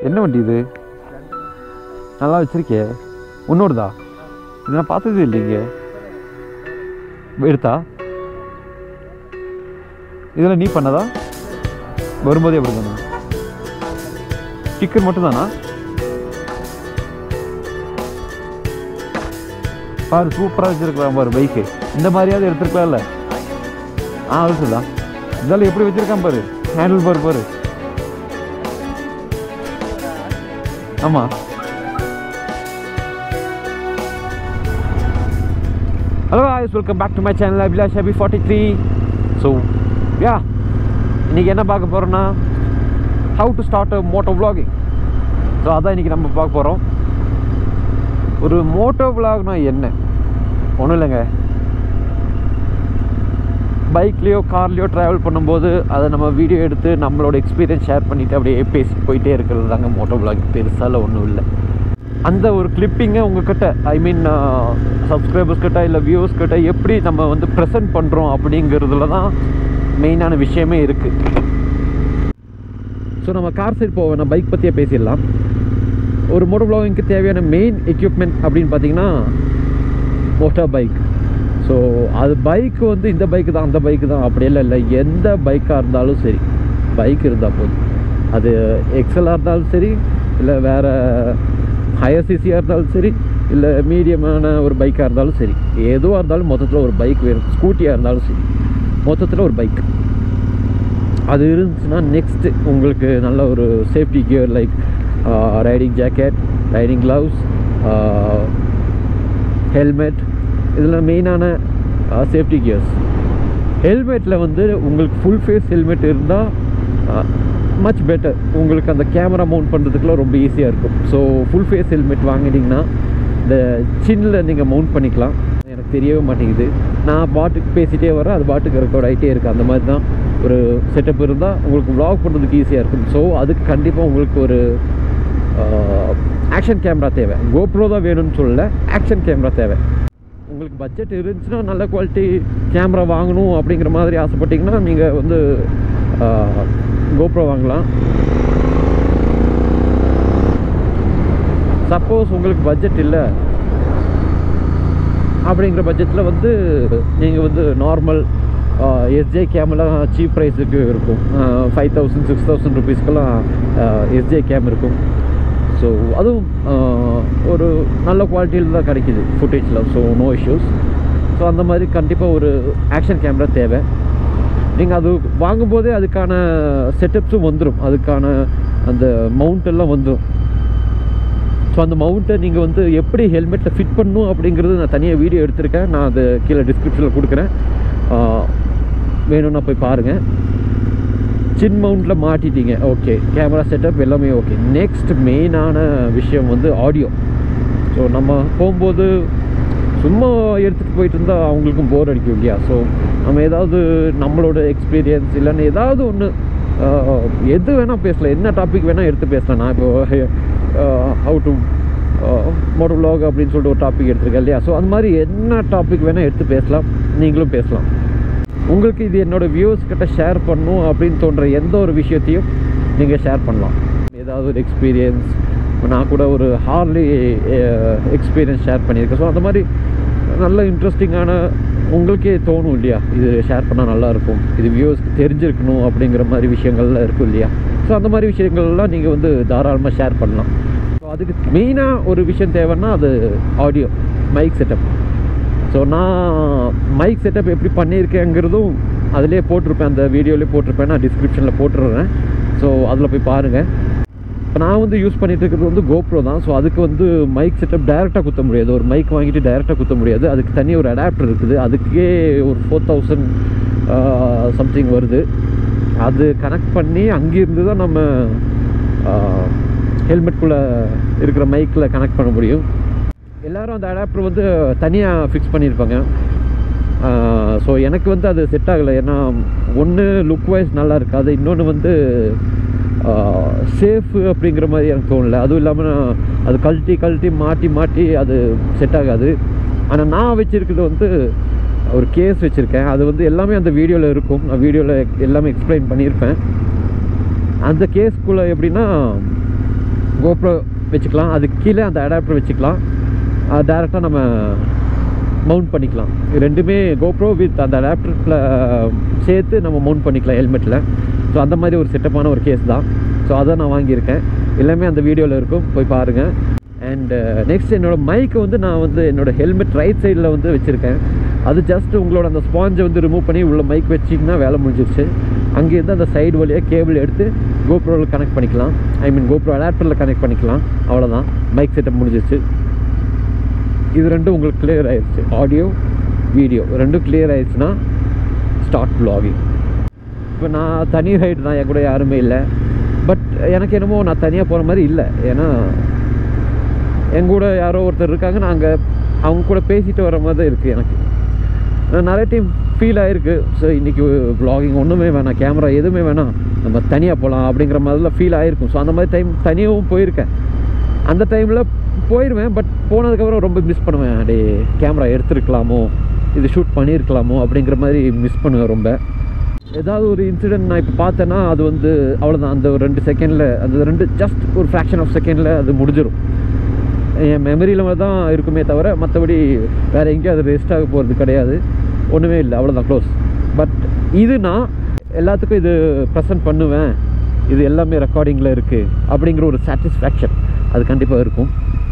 என்ன வண்டி இது நல்லா வச்சிருக்கே உன்னோடதா இது நான் பார்த்ததே இல்லைங்க எடுத்தா இதெல்லாம் நீ பண்ணதா வரும்போதே எப்படி தானே ஸ்டிக்கர் மட்டும் தானா பாரு சூப்பராக வச்சிருக்கலாம் பாரு பைக்கு இந்த மாதிரியாவது எடுத்துருக்கலாம்ல ஆ இருக்குதா இதெல்லாம் எப்படி வச்சிருக்கான் பாரு ஹேண்டில் பாரு பாரு ஆமாம் hello guys welcome back to my channel Abhilash Abhi forty three so ya இன்றைக்கி என்ன பார்க்க போகிறோன்னா how to start a moto vlogging so அதான் இன்றைக்கி நம்ம பார்க்க போகிறோம் ஒரு மோட்டோ vlogனா என்ன ஒன்றும் இல்லைங்க பைக்லேயோ கார்லேயோ ட்ராவல் பண்ணும்போது அதை நம்ம வீடியோ எடுத்து நம்மளோட எக்ஸ்பீரியன்ஸ் ஷேர் பண்ணிவிட்டு அப்படியே பேசி போயிட்டே இருக்கிறது தாங்க மோட்டோ vlog பெருசால ஒன்றும் இல்லை அந்த ஒரு கிளிப்பிங்கை உங்ககிட்ட ஐ மீன் சப்ஸ்கிரைபர்ஸ் கிட்ட இல்லை வியூவர்ஸ் கிட்ட எப்படி நம்ம வந்து ப்ரெசென்ட் பண்ணுறோம் அப்படிங்கிறதுல தான் மெயினான விஷயமே இருக்குது ஸோ நம்ம கார் சைடு போவோம் நான் பைக் பற்றியே பேசிடலாம் ஒரு மோட்டோ vloggingக்கு தேவையான மெயின் எக்யூப்மெண்ட் அப்படின்னு பார்த்தீங்கன்னா மோட்டார் பைக் ஸோ அது பைக்கு வந்து இந்த பைக்கு தான் அந்த பைக்கு தான் அப்படியெல்லாம் இல்லை எந்த பைக்காக இருந்தாலும் சரி பைக் இருந்தால் போதும் அது எக்ஸலாக இருந்தாலும் சரி இல்லை வேறு ஹையர் சிசியாக இருந்தாலும் சரி இல்லை மீடியமான ஒரு பைக்காக இருந்தாலும் சரி எதுவாக இருந்தாலும் மொத்தத்தில் ஒரு பைக் வேணும் ஸ்கூட்டியாக இருந்தாலும் சரி மொத்தத்தில் ஒரு பைக் அது இருந்துச்சுன்னா நெக்ஸ்ட்டு உங்களுக்கு நல்ல ஒரு safety gear like riding jacket riding gloves helmet இதில் மெயினான சேஃப்டி கியர்ஸ் ஹெல்மெட்டில் வந்து உங்களுக்கு ஃபுல் ஃபேஸ் ஹெல்மெட் இருந்தால் மச் பெட்டர் உங்களுக்கு அந்த கேமரா மவுண்ட் பண்ணுறதுக்குலாம் ரொம்ப ஈஸியாக இருக்கும் ஸோ ஃபுல் ஃபேஸ் ஹெல்மெட் வாங்கினீங்கன்னா இந்த சின்னில் நீங்கள் மவுண்ட் பண்ணிக்கலாம் எனக்கு தெரியவே மாட்டேங்குது நான் பாட்டுக்கு பேசிகிட்டே வரேன் அது பாட்டுக்கு ரெக்கார்ட் ஆகிட்டே இருக்குது அந்த மாதிரி தான் ஒரு செட்டப் இருந்தால் உங்களுக்கு vlog பண்ணுறதுக்கு ஈஸியாக இருக்கும் ஸோ அதுக்கு கண்டிப்பாக உங்களுக்கு ஒரு ஆக்ஷன் கேமரா தேவை கோப்ரோ தான் வேணும்னு சொல்லல ஆக்ஷன் கேமரா தேவை உங்களுக்கு பட்ஜெட் இருந்துச்சுன்னா நல்ல குவாலிட்டி கேமரா வாங்கணும் அப்படிங்கிற மாதிரி ஆசைப்பட்டீங்கன்னா நீங்கள் வந்து கோப்ரோ வாங்கலாம் சப்போஸ் உங்களுக்கு பட்ஜெட் இல்லை அப்படிங்கிற பட்ஜெட்டில் வந்து நீங்கள் வந்து நார்மல் எஸ்ஜே கேமெல்லாம் சீப் ப்ரைஸுக்கு இருக்கும் ஃபைவ் தௌசண்ட் சிக்ஸ் தௌசண்ட் ருபீஸ்க்கெல்லாம் எஸ்ஜே கேம் இருக்கும் ஸோ அதுவும் ஆஹ், ஒரு நல்ல குவாலிட்டியில் தான் கிடைக்கிது ஃபுட்டேஜில் ஸோ நோ இஷ்யூஸ் ஸோ அந்த மாதிரி கண்டிப்பாக ஒரு ஆக்ஷன் கேமரா தேவை நீங்கள் அது வாங்கும்போதே அதுக்கான செட்டப்ஸும் வந்துடும் அதுக்கான அந்த மவுண்ட் எல்லாம் வந்துடும் ஸோ அந்த மவுண்ட்டை நீங்கள் வந்து எப்படி ஹெல்மெட்டில் ஃபிட் பண்ணணும் அப்படிங்கிறது நான் தனியாக வீடியோ எடுத்திருக்கேன் நான் அது கீழே டிஸ்கிரிப்ஷனில் கொடுக்குறேன் ஆஹ், வேணும்னா போய் பாருங்கள் சின் மவுண்டில் மாட்டிட்டீங்க ஓகே கேமரா செட்டப் எல்லாமே ஓகே நெக்ஸ்ட் மெயினான விஷயம் வந்து ஆடியோ ஸோ நம்ம போகும்போது சும்மா எடுத்துகிட்டு போயிட்டு இருந்தால் அவங்களுக்கும் போர் அடிக்கும் இல்லையா ஸோ நம்ம ஏதாவது நம்மளோட எக்ஸ்பீரியன்ஸ் இல்லைன்னு ஏதாவது ஒன்று எது வேணால் பேசலாம் என்ன டாபிக் வேணால் எடுத்து பேசலாம் நான் இப்போ ஹவு டு மோட்டோ vlog அப்படின்னு சொல்லிட்டு ஒரு டாபிக் எடுத்திருக்கேன் இல்லையா ஸோ அந்த மாதிரி என்ன டாபிக் வேணால் எடுத்து பேசலாம் நீங்களும் பேசலாம் உங்களுக்கு இது என்னோட வியூஸ் கிட்ட ஷேர் பண்ணணும் அப்படின்னு தோன்ற எந்த ஒரு விஷயத்தையும் நீங்கள் ஷேர் பண்ணலாம் ஏதாவது ஒரு எக்ஸ்பீரியன்ஸ் நான் கூட ஒரு ஹார்லி எக்ஸ்பீரியன்ஸ் ஷேர் பண்ணியிருக்கேன் ஸோ அந்த மாதிரி நல்ல இன்ட்ரெஸ்டிங்கான உங்களுக்கே தோணும் இல்லையா இது ஷேர் பண்ணால் நல்லாயிருக்கும் இது வியூஸ்க்கு தெரிஞ்சிருக்கணும் அப்படிங்கிற மாதிரி விஷயங்கள்லாம் இருக்கும் இல்லையா ஸோ அந்த மாதிரி விஷயங்கள்லாம் நீங்கள் வந்து தாராளமாக ஷேர் பண்ணலாம் ஸோ அதுக்கு மெயினாக ஒரு விஷயம் தேவைன்னா அது ஆடியோ மைக் செட்டப் ஸோ நான் மைக் செட்டப் எப்படி பண்ணியிருக்கேங்கிறதும் அதிலே போட்டிருப்பேன் அந்த வீடியோலேயே போட்டிருப்பேன் நான் டிஸ்கிரிப்ஷனில் போட்டுடுறேன் ஸோ அதில் போய் பாருங்கள் இப்போ நான் வந்து யூஸ் பண்ணிட்டு இருக்கிறது வந்து கோப்ரோ தான் ஸோ அதுக்கு வந்து மைக் செட்டப் டைரெக்டாக குத்த முடியாது ஒரு மைக் வாங்கிட்டு டைரெக்டாக குத்த முடியாது அதுக்கு தனி ஒரு அடாப்டர் இருக்குது அதுக்கே ஒரு ஃபோர் தௌசண்ட் சம்திங் வருது அது கனெக்ட் பண்ணி அங்கேருந்து தான் நம்ம ஹெல்மெட்குள்ளே இருக்கிற மைக்கில் கனெக்ட் பண்ண முடியும் எல்லாரும் அந்த அடாப்டர் வந்து தனியாக ஃபிக்ஸ் பண்ணியிருப்பாங்க ஸோ எனக்கு வந்து அது செட் ஆகலை ஏன்னா ஒன்று லுக் வைஸ் நல்லா இருக்காது இன்னொன்று வந்து சேஃபு அப்படிங்கிற மாதிரி எனக்கு தோணல அதுவும் இல்லாமல் நான் அது கழட்டி கழட்டி மாட்டி மாட்டி அது செட் ஆகாது ஆனால் நான் வச்சுருக்கிறது வந்து ஒரு கேஸ் வச்சுருக்கேன் அது வந்து எல்லாமே அந்த வீடியோவில் இருக்கும் நான் வீடியோவில் எல்லாமே எக்ஸ்பிளைன் பண்ணியிருப்பேன் அந்த கேஸ்க்குள்ளே எப்படின்னா கோப்ரோ வச்சுக்கலாம் அதுக்கு கீழே அந்த அடாப்டர் வச்சுக்கலாம் டேரெக்டாக நம்ம மவுண்ட் பண்ணிக்கலாம் இது ரெண்டுமே கோப்ரோ வித் அந்த அடாப்டரில் சேர்த்து நம்ம மவுண்ட் பண்ணிக்கலாம் ஹெல்மெட்டில் ஸோ அந்த மாதிரி ஒரு செட்டப்பான ஒரு கேஸ் தான் ஸோ அதை நான் வாங்கியிருக்கேன் எல்லாமே அந்த வீடியோவில் இருக்கும் போய் பாருங்கள் அண்டு நெக்ஸ்ட் என்னோடய மைக்கை வந்து நான் வந்து என்னோடய ஹெல்மெட் ரைட் சைடில் வந்து வச்சுருக்கேன் அது ஜஸ்ட் உங்களோட அந்த ஸ்பாஞ்சை வந்து ரிமூவ் பண்ணி உள்ள மைக் வச்சிங்கன்னா வேலை முடிஞ்சிருச்சு அங்கேருந்து அந்த சைடு வழியாக கேபிள் எடுத்து கோப்ரோவில் கனெக்ட் பண்ணிக்கலாம் ஐ மீன் கோப்ரோ அடாப்டரில் கனெக்ட் பண்ணிக்கலாம் அவ்வளோதான் மைக் செட்டப் முடிஞ்சிருச்சு இது ரெண்டும் உங்களுக்கு கிளியர் ஆயிடுச்சு ஆடியோ வீடியோ ரெண்டும் கிளியர் ஆயிடுச்சுன்னா ஸ்டார்ட் vlogging இப்போ நான் தனி ரைடு தான் என் கூட யாருமே இல்லை பட் எனக்கு என்னமோ நான் தனியாக போகிற மாதிரி இல்லை ஏன்னா என் கூட யாரோ ஒருத்தர் இருக்காங்க நாங்கள் அவங்க கூட பேசிட்டு வர மாதிரி தான் இருக்குது எனக்கு நான் நிறைய டைம் ஃபீல் ஆகிருக்கு ஸோ இன்றைக்கி vlogging ஒன்றுமே வேணாம் கேமரா எதுவுமே வேணாம் நம்ம தனியாக போகலாம் அப்படிங்கிற மாதிரிலாம் ஃபீல் ஆகிருக்கும் ஸோ அந்த மாதிரி டைம் தனியாகவும் போயிருக்கேன் அந்த டைமில் போயிடுவேன் பட் போனதுக்கப்புறம் ரொம்ப மிஸ் பண்ணுவேன் அடே கேமரா எடுத்துருக்கலாமோ இது ஷூட் பண்ணியிருக்கலாமோ அப்படிங்கிற மாதிரி மிஸ் பண்ணுவேன் ரொம்ப ஏதாவது ஒரு இன்சிடென்ட் நான் இப்போ பார்த்தேன்னா அது வந்து அவ்வளோதான் அந்த ஒரு ரெண்டு செகண்டில் அந்த ரெண்டு ஜஸ்ட் ஒரு ஃப்ராக்ஷன் ஆஃப் செகண்டில் அது முடிஞ்சிடும் என் மெமரியில் தான் இருக்குமே தவிர மற்றபடி வேறு எங்கேயும் அது ரெஸ்ட் ஆக போகிறது கிடையாது ஒன்றுமே இல்லை அவ்வளோதான் க்ளோஸ் பட் இது நான் எல்லாத்துக்கும் இது ப்ரெசென்ட் பண்ணுவேன் இது எல்லாமே ரெக்கார்டிங்கில் இருக்குது அப்படிங்கிற ஒரு சாட்டிஸ்ஃபேக்ஷன் அது கண்டிப்பாக இருக்கும்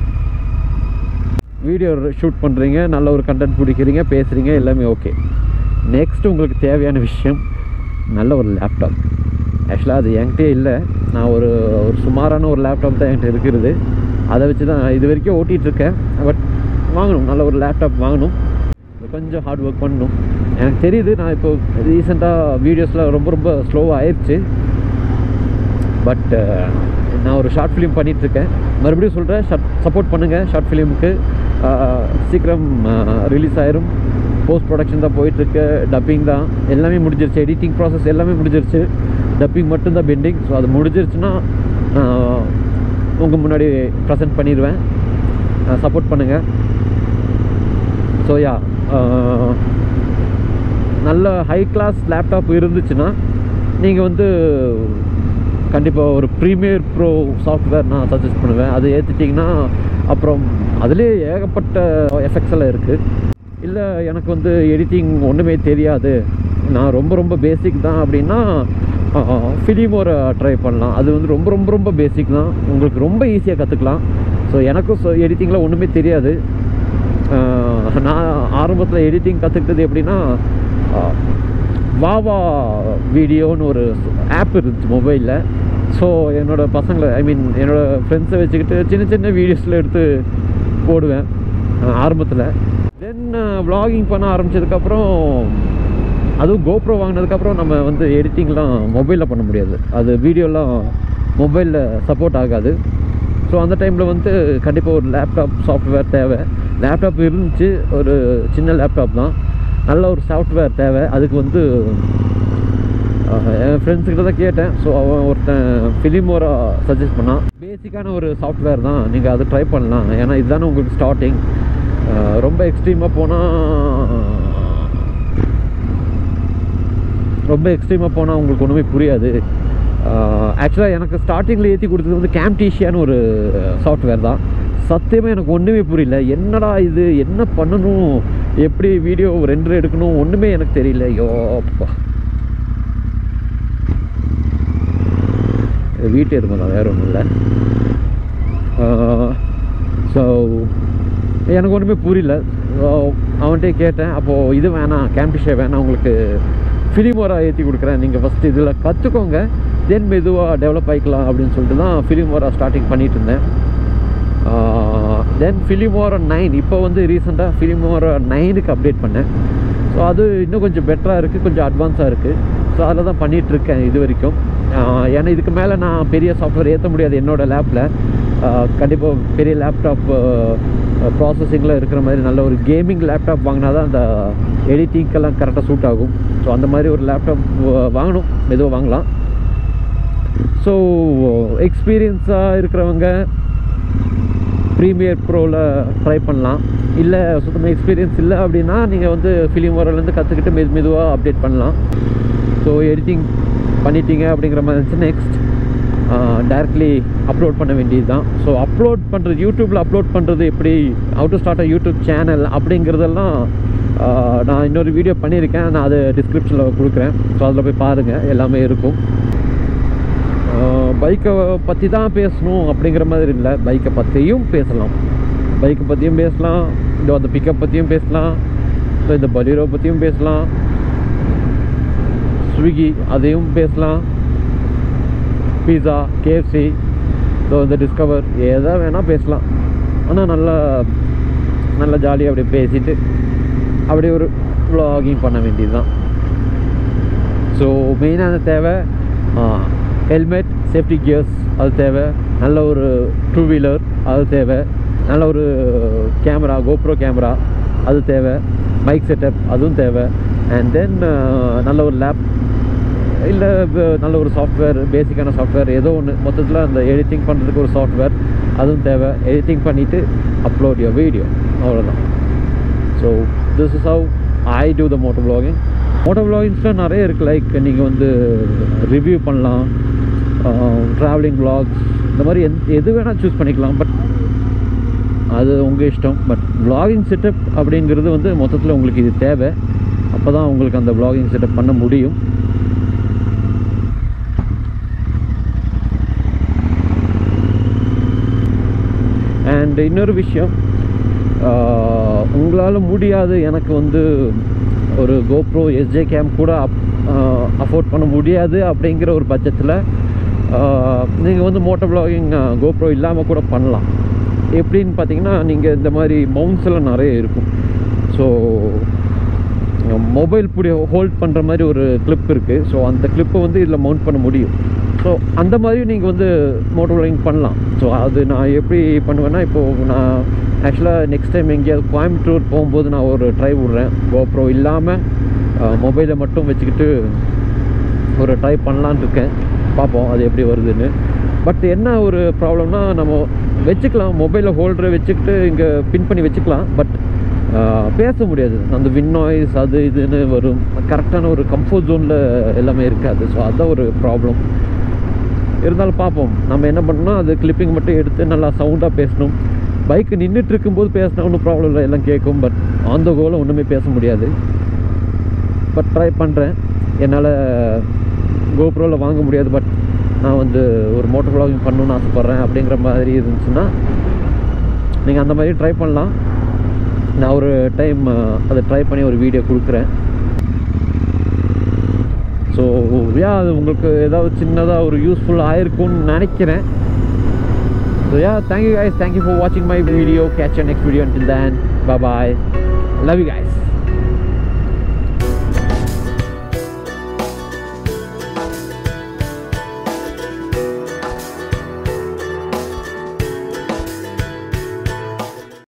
வீடியோ ஷூட் பண்ணுறீங்க நல்ல ஒரு கண்டென்ட் பிடிக்கிறீங்க பேசுகிறீங்க எல்லாமே ஓகே நெக்ஸ்ட் உங்களுக்கு தேவையான விஷயம் நல்ல ஒரு லேப்டாப் ஆக்சுவலாக அது என்கிட்டே இல்லை நான் ஒரு ஒரு சுமாரான ஒரு லேப்டாப் தான் என்கிட்ட இருக்கிறது அதை வச்சு தான் இது வரைக்கும் ஓட்டிகிட்டு இருக்கேன் பட் வாங்கணும் நல்ல ஒரு லேப்டாப் வாங்கணும் கொஞ்சம் ஹார்ட் ஒர்க் பண்ணணும் எனக்கு தெரியுது நான் இப்போ ரீசெண்டாக வீடியோஸில் ரொம்ப ரொம்ப ஸ்லோவாக ஆயிடுச்சு பட் நான் ஒரு ஷார்ட் ஃபிலிம் பண்ணிகிட்ருக்கேன் மறுபடியும் சொல்கிறேன் ஷார்ட் சப்போர்ட் பண்ணுங்கள் ஷார்ட் ஃபிலிமுக்கு சீக்கிரம் ரிலீஸ் ஆயிரும் போஸ்ட் ப்ரொடக்ஷன் தான் போயிட்டுருக்கு டப்பிங் தான் எல்லாமே முடிஞ்சிருச்சு எடிட்டிங் ப்ராசஸ் எல்லாமே முடிஞ்சிருச்சு டப்பிங் மட்டும்தான் பெண்டிங் ஸோ அது முடிஞ்சிருச்சுன்னா உங்கள் முன்னாடி ப்ரெசென்ட் பண்ணிடுவேன் சப்போர்ட் பண்ணுங்கள் ஸோ யா நல்ல ஹை கிளாஸ் லேப்டாப் இருந்துச்சுன்னா நீங்கள் வந்து கண்டிப்பாக ஒரு ப்ரீமியர் ப்ரோ சாஃப்ட்வேர் நான் சஜஸ்ட் பண்ணுவேன் அது ஏற்றிட்டிங்கன்னா அப்புறம் அதுலேயே ஏகப்பட்ட எஃபெக்ட்ஸ் எல்லாம் இருக்குது இல்லை எனக்கு வந்து எடிட்டிங் ஒன்றுமே தெரியாது நான் ரொம்ப ரொம்ப பேசிக் தான் அப்படின்னா ஃபிலிமோரை ட்ரை பண்ணலாம் அது வந்து ரொம்ப ரொம்ப ரொம்ப பேசிக் தான் உங்களுக்கு ரொம்ப ஈஸியாக கற்றுக்கலாம் ஸோ எனக்கும் எடிட்டிங்கில் ஒன்றுமே தெரியாது நான் ஆரம்பத்தில் எடிட்டிங் கற்றுக்கிட்டது எப்படின்னா வாவா வீடியோன்னு ஒரு ஆப் இருந்துச்சு மொபைலில் ஸோ என்னோடய பசங்களை ஐ மீன் என்னோடய ஃப்ரெண்ட்ஸை வச்சுக்கிட்டு சின்ன சின்ன வீடியோஸில் எடுத்து போடுவேன் ஆரம்பத்தில் தென் vlogging பண்ண ஆரம்பித்ததுக்கப்புறம் அதுவும் கோப்ரோ வாங்கினதுக்கப்புறம் நம்ம வந்து எடிட்டிங்லாம் மொபைலில் பண்ண முடியாது அது வீடியோலாம் மொபைலில் சப்போர்ட் ஆகாது ஸோ அந்த டைமில் வந்து கண்டிப்பாக ஒரு லேப்டாப் சாஃப்ட்வேர் தேவை லேப்டாப் இருந்துச்சு ஒரு சின்ன லேப்டாப் தான் நல்ல ஒரு சாஃப்ட்வேர் தேவை அதுக்கு வந்து என் ஃப்ரெண்ட்ஸுக்கிட்ட தான் கேட்டேன் ஸோ அவன் ஒருத்தன் ஃபிலிமோரா சஜஸ்ட் பண்ணான் பேசிக்கான ஒரு சாஃப்ட்வேர் தான் நீங்கள் அதை ட்ரை பண்ணலாம் ஏன்னா இதுதானே உங்களுக்கு ஸ்டார்டிங் ரொம்ப எக்ஸ்ட்ரீமாக போனால் ரொம்ப எக்ஸ்ட்ரீமாக போனால் உங்களுக்கு ஒன்றுமே புரியாது ஆக்சுவலாக எனக்கு ஸ்டார்டிங்கில் ஏற்றி கொடுத்தது வந்து கேம்டீஷியான்னு ஒரு சாஃப்ட்வேர் தான் சத்தியமாக எனக்கு ஒன்றுமே புரியல என்னடா இது என்ன பண்ணணும் எப்படி வீடியோ ரெண்டு எடுக்கணும் ஒன்றுமே எனக்கு தெரியல ஐயோப்பா வீட்டு எருமை தான் வேறு ஒன்றும் இல்லை ஸோ எனக்கு ஒன்றுமே புரியல அவன்கிட்ட கேட்டேன் அப்போது இது வேணாம் கேம்பிஷே வேணாம் உங்களுக்கு ஃபிலிமோரா ஏற்றி கொடுக்குறேன் நீங்கள் ஃபஸ்ட்டு இதில் கற்றுக்கோங்க தென் மெதுவாக டெவலப் ஆகிக்கலாம் அப்படின்னு சொல்லிட்டு தான் ஃபிலிமோரா ஸ்டார்டிங் பண்ணிகிட்டு இருந்தேன் தென் ஃபிலிமோரா நைன் இப்போ வந்து ரீசெண்டாக ஃபிலிமோரா நைனுக்கு அப்டேட் பண்ணேன் ஸோ அது இன்னும் கொஞ்சம் பெட்டராக இருக்குது கொஞ்சம் அட்வான்ஸாக இருக்குது ஸோ அதில் தான் பண்ணிகிட்ருக்கேன் இது வரைக்கும் ஏன்னா இதுக்கு மேலே நான் பெரிய சாஃப்ட்வேர் ஏற்ற முடியாது என்னோடய லேப்பில் கண்டிப்பாக பெரிய லேப்டாப் ப்ராசஸிங்கில் இருக்கிற மாதிரி நல்ல ஒரு கேமிங் லேப்டாப் வாங்கினா தான் அந்த எடிட்டிங்க்கெல்லாம் கரெக்டாக சூட் ஆகும் ஸோ அந்த மாதிரி ஒரு லேப்டாப் வாங்கணும் மெதுவாக வாங்கலாம் ஸோ எக்ஸ்பீரியன்ஸாக இருக்கிறவங்க ப்ரீமியர் ப்ரோவில் ட்ரை பண்ணலாம் இல்லை சுத்தமாக எக்ஸ்பீரியன்ஸ் இல்லை அப்படின்னா நீங்கள் வந்து ஃபிலிம் வரலேருந்து கற்றுக்கிட்டு மெது மெதுவாக அப்டேட் பண்ணலாம் ஸோ எடிட்டிங் பண்ணிட்டீங்க அப்படிங்கிற மாதிரி இருந்துச்சு நெக்ஸ்ட் டைரக்ட்லி அப்லோட் பண்ண வேண்டியது தான் ஸோ அப்லோட் பண்ணுறது யூடியூப்பில் அப்லோட் பண்ணுறது எப்படி how to start a YouTube channel அப்படிங்கிறதெல்லாம் ஆஹ், நான் இன்னொரு வீடியோ பண்ணியிருக்கேன் நான் அதை டிஸ்கிரிப்ஷனில் கொடுக்குறேன் ஸோ அதில் போய் பாருங்கள் எல்லாமே இருக்கும் பைக்கை பற்றி தான் பேசணும் அப்படிங்கிற மாதிரி இல்லை பைக்கை பற்றியும் பேசலாம் பைக்கை பற்றியும் பேசலாம் இந்த அந்த பிக்கப் பற்றியும் பேசலாம் ஸோ இந்த பலீரோ பற்றியும் பேசலாம் ஸ்விக்கி அதையும் பேசலாம் பீஸா கேஎஃப்சி ஸோ இந்த டிஸ்கவர் எதை வேணால் பேசலாம் ஆனால் நல்லா நல்லா ஜாலியாக அப்படியே பேசிட்டு அப்படியே ஒரு vlogging பண்ண வேண்டியது தான் ஸோ மெயினான தேவை ஹெல்மெட் சேஃப்டி கியர்ஸ் அது தேவை நல்ல ஒரு டூ வீலர் அது தேவை நல்ல ஒரு கேமரா கோப்ரோ கேமரா அது தேவை மைக் செட்டப் அதுவும் தேவை அண்ட் தென் நல்ல ஒரு லேப் இல்லை நல்ல ஒரு சாஃப்ட்வேர் பேசிக்கான சாஃப்ட்வேர் ஏதோ ஒன்று மொத்தத்தில் அந்த எடிட்டிங் பண்ணுறதுக்கு ஒரு சாஃப்ட்வேர் அதுவும் தேவை எடிட்டிங் பண்ணிவிட்டு அப்லோட் யோர் வீடியோ அவ்வளோதான் so this is how I do the moto vlogging moto vloggingஸில் நிறைய இருக்குது லைக் நீங்கள் வந்து ரிவ்யூ பண்ணலாம் ட்ராவலிங் vlogs இந்த மாதிரி எந் எது வேணால் சூஸ் பண்ணிக்கலாம் பட் அது உங்கள் இஷ்டம் பட் vlogging செட்டப் அப்படிங்கிறது வந்து மொத்தத்தில் உங்களுக்கு இது தேவை அப்போ தான் உங்களுக்கு அந்த vlogging செட்டப் பண்ண முடியும் அண்ட் இன்னொரு விஷயம் உங்களால் முடியாது எனக்கு வந்து ஒரு கோப்ரோ எஸ்ஜே கேம் கூட அப் அஃபோர்ட் பண்ண முடியாது அப்படிங்கிற ஒரு பட்சத்தில் நீங்கள் வந்து மோட்டோ vlogging கோப்ரோ இல்லாமல் கூட பண்ணலாம் எப்படின்னு பார்த்தீங்கன்னா நீங்கள் இந்த மாதிரி மவுண்ட்ஸ் எல்லாம் நிறைய இருக்கும் ஸோ மொபைல் பிடி ஹோல்ட் பண்ணுற மாதிரி ஒரு கிளிப் இருக்குது ஸோ அந்த கிளிப்பை வந்து இதில் மவுண்ட் பண்ண முடியும் ஸோ அந்த மாதிரி நீங்கள் வந்து மோட்டோ vlogging பண்ணலாம் ஸோ அது நான் எப்படி பண்ணுவேன்னா இப்போது நான் ஆக்சுவலாக நெக்ஸ்ட் டைம் எங்கேயாவது கோயம்புத்தூர் போகும்போது நான் ஒரு ட்ரை விட்றேன் கோப்ரோ இல்லாமல் மொபைலை மட்டும் வச்சுக்கிட்டு ஒரு ட்ரை பண்ணலான்னு இருக்கேன் பார்ப்போம் அது எப்படி வருதுன்னு பட் என்ன ஒரு ப்ராப்ளம்னா நம்ம வச்சுக்கலாம் மொபைலில் ஹோல்டரை வச்சுக்கிட்டு இங்கே பின் பண்ணி வச்சுக்கலாம் பட் பேச முடியாது அந்த வின் நாய்ஸ் அது இதுன்னு வரும் கரெக்டான ஒரு கம்ஃபர்ட் ஜோனில் எல்லாமே இருக்காது ஸோ அதுதான் ஒரு ப்ராப்ளம் இருந்தாலும் பார்ப்போம் நம்ம என்ன பண்ணோம்னா அது கிளிப்பிங் மட்டும் எடுத்து நல்லா சவுண்டாக பேசணும் பைக்கு நின்றுட்டு இருக்கும்போது பேசினா ஒன்றும் ப்ராப்ளம் இல்லை எல்லாம் கேட்கும் பட் ஆன் த கோல ஒன்றுமே பேச முடியாது பட் ட்ரை பண்ணுறேன் என்னால் கோப்ரோவில் வாங்க முடியாது பட் நான் வந்து ஒரு மோட்டர் vlogging பண்ணணும்னு ஆசைப்பட்றேன் அப்படிங்கிற மாதிரி இருந்துச்சுன்னா நீங்கள் அந்த மாதிரி ட்ரை பண்ணலாம் நான் ஒரு டைம் அதை ட்ரை பண்ணி ஒரு வீடியோ கொடுக்குறேன் ஸோ யா அது உங்களுக்கு ஏதாவது சின்னதாக ஒரு யூஸ்ஃபுல் ஆயிருக்கும்னு நினைக்கிறேன் so ya thank you guys thank you for வாட்சிங் my video catch next video until then bye bye love you guys